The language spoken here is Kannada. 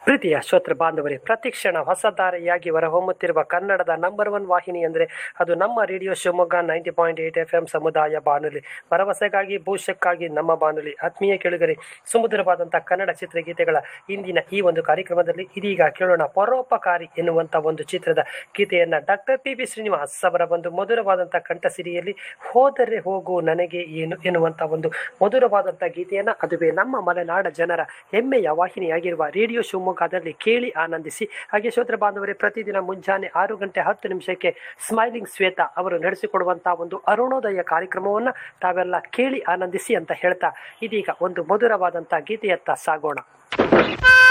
ಪ್ರೀತಿಯ ಶ್ರೋತೃ ಬಾಂಧವರೇ ಪ್ರತಿಕ್ಷಣ ಹೊಸಧಾರೆಯಾಗಿ ಹೊರಹೊಮ್ಮುತ್ತಿರುವ ಕನ್ನಡದ ನಂಬರ್ ಒನ್ ವಾಹಿನಿ ಅಂದರೆ ಅದು ನಮ್ಮ radio Shivamogga ninety point eight F M ಸಮುದಾಯ ಬಾನುಲಿ ಭರವಸೆಗಾಗಿ ಭವಿಷ್ಯಕ್ಕಾಗಿ ನಮ್ಮ ಬಾನುಲಿ ಆತ್ಮೀಯ ಕೆಳಗರೆ ಸುಮಧುರವಾದಂಥ ಕನ್ನಡ ಚಿತ್ರಗೀತೆಗಳ ಇಂದಿನ ಈ ಒಂದು ಕಾರ್ಯಕ್ರಮದಲ್ಲಿ ಇದೀಗ ಕೇಳೋಣ ಪರೋಪಕಾರಿ ಎನ್ನುವಂಥ ಒಂದು ಚಿತ್ರದ ಗೀತೆಯನ್ನು ಡಾಕ್ಟರ್ ಪಿ ಬಿ ಶ್ರೀನಿವಾಸ್ ಅವರ ಒಂದು ಮಧುರವಾದಂಥ ಕಂಠಸಿರಿಯಲ್ಲಿ ಹೋದರೆ ಹೋಗು ನನಗೆ ಏನು ಎನ್ನುವಂಥ ಒಂದು ಮಧುರವಾದಂಥ ಗೀತೆಯನ್ನು ಅದುವೇ ನಮ್ಮ ಮಲೆನಾಡ ಜನರ ಹೆಮ್ಮೆಯ ವಾಹಿನಿಯಾಗಿರುವ ರೇಡಿಯೋ ಶಿವಮೊಗ್ಗದಲ್ಲಿ ಕೇಳಿ ಆನಂದಿಸಿ ಹಾಗೆ ಶ್ರೋತ್ರ ಬಾಂಧವರೇ ಪ್ರತಿದಿನ ಮುಂಜಾನೆ ಆರು ಗಂಟೆ ಹತ್ತು ನಿಮಿಷಕ್ಕೆ ಸ್ಮೈಲಿಂಗ್ ಶ್ವೇತಾ ಅವರು ನಡೆಸಿಕೊಡುವಂತಹ ಒಂದು ಅರುಣೋದಯ ಕಾರ್ಯಕ್ರಮವನ್ನು ತಾವೆಲ್ಲ ಕೇಳಿ ಆನಂದಿಸಿ ಅಂತ ಹೇಳ್ತಾ ಇದೀಗ ಒಂದು ಮಧುರವಾದಂಥ ಗೀತೆಯತ್ತ ಸಾಗೋಣ